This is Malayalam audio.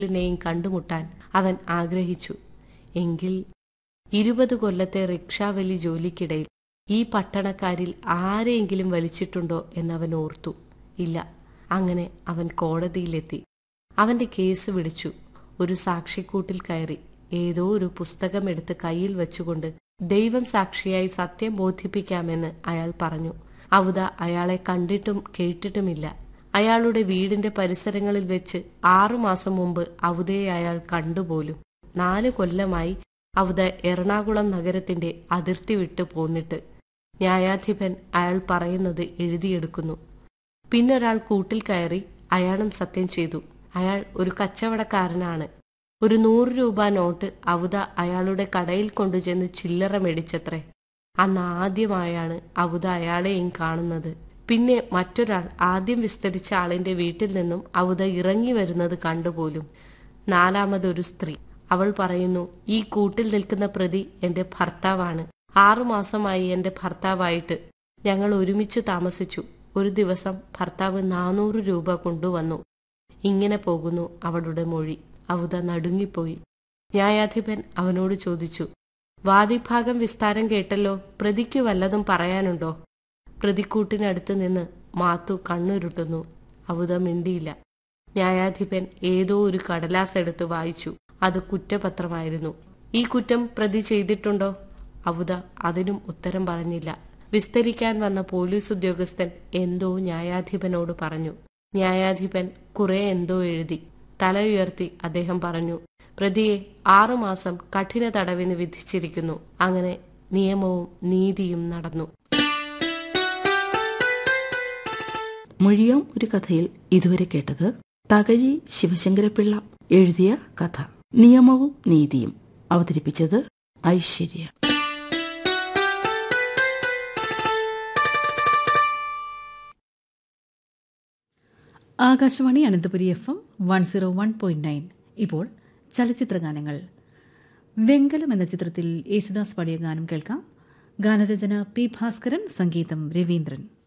നെയും കണ്ടുമുട്ടാൻ അവൻ ആഗ്രഹിച്ചു എങ്കിൽ ഇരുപത് കൊല്ലത്തെ റിക്ഷാവലി ജോലിക്കിടയിൽ ഈ പട്ടണക്കാരിൽ ആരെയെങ്കിലും വലിച്ചിട്ടുണ്ടോ എന്നവൻ ഓർത്തു ഇല്ല അങ്ങനെ അവൻ കോടതിയിലെത്തി അവന്റെ കേസ് വിളിച്ചു ഒരു സാക്ഷിക്കൂട്ടിൽ കയറി ഏതോ ഒരു പുസ്തകമെടുത്ത് കയ്യിൽ വെച്ചുകൊണ്ട് ദൈവം സാക്ഷിയായി സത്യം ബോധിപ്പിക്കാമെന്ന് അയാൾ പറഞ്ഞു അവത അയാളെ കണ്ടിട്ടും കേട്ടിട്ടുമില്ല അയാളുടെ വീടിന്റെ പരിസരങ്ങളിൽ വെച്ച് ആറുമാസം മുമ്പ് അവതയെ അയാൾ കണ്ടുപോലും നാല് കൊല്ലമായി അവത എറണാകുളം നഗരത്തിന്റെ അതിർത്തി വിട്ടു പോന്നിട്ട് ന്യായാധിപൻ അയാൾ പറയുന്നത് എഴുതിയെടുക്കുന്നു പിന്നൊരാൾ കൂട്ടിൽ കയറി അയാളും സത്യം ചെയ്തു അയാൾ ഒരു കച്ചവടക്കാരനാണ് ഒരു നൂറ് രൂപ നോട്ട് അവത അയാളുടെ കടയിൽ കൊണ്ടുചെന്ന് ചില്ലറ മേടിച്ചത്രേ അന്ന് ആദ്യമായാണ് അവത അയാളെയും കാണുന്നത് പിന്നെ മറ്റൊരാൾ ആദ്യം വിസ്തരിച്ച ആളിന്റെ വീട്ടിൽ നിന്നും അവത ഇറങ്ങി വരുന്നത് കണ്ടുപോലും നാലാമതൊരു സ്ത്രീ അവൾ പറയുന്നു ഈ കൂട്ടിൽ നിൽക്കുന്ന പ്രതി എന്റെ ഭർത്താവാണ് ആറുമാസമായി എന്റെ ഭർത്താവായിട്ട് ഞങ്ങൾ ഒരുമിച്ച് താമസിച്ചു ഒരു ദിവസം ഭർത്താവ് നാനൂറ് രൂപ കൊണ്ടുവന്നു ഇങ്ങനെ പോകുന്നു അവളുടെ മൊഴി അവത നടുങ്ങിപ്പോയി ന്യായാധിപൻ അവനോട് ചോദിച്ചു വാദിഭാഗം വിസ്താരം കേട്ടല്ലോ പ്രതിക്ക് വല്ലതും പറയാനുണ്ടോ പ്രതിക്കൂട്ടിനടുത്ത് നിന്ന് മാത്തു കണ്ണുരുട്ടുന്നു അവത മിണ്ടിയില്ല ന്യായാധിപൻ ഏതോ ഒരു കടലാസ് എടുത്ത് വായിച്ചു അത് കുറ്റപത്രമായിരുന്നു ഈ കുറ്റം പ്രതി ചെയ്തിട്ടുണ്ടോ അവത അതിനും ഉത്തരം പറഞ്ഞില്ല വിസ്തരിക്കാൻ വന്ന പോലീസ് ഉദ്യോഗസ്ഥൻ എന്തോ ന്യായാധിപനോട് പറഞ്ഞു ന്യായാധിപൻ കുറെ എന്തോ എഴുതി തല ഉയർത്തി അദ്ദേഹം പറഞ്ഞു പ്രതിയെ ആറുമാസം കഠിന തടവിന് വിധിച്ചിരിക്കുന്നു അങ്ങനെ നിയമവും നീതിയും നടന്നു മൊഴിയാം ഒരു കഥയിൽ ഇതുവരെ കേട്ടത് തകഴി ശിവശങ്കരപിള്ള എഴുതിയ കഥ നിയമവും നീതിയും അവതരിപ്പിച്ചത് Aishwarya Akashvani Ananthapuri F M one zero one point nine ഇപ്പോൾ ചലച്ചിത്രഗാനങ്ങൾ വെങ്കലം എന്ന ചിത്രത്തിൽ യേശുദാസ് പാടിയ ഗാനം കേൾക്കാം ഗാനരചന പി ഭാസ്കരൻ സംഗീതം രവീന്ദ്രൻ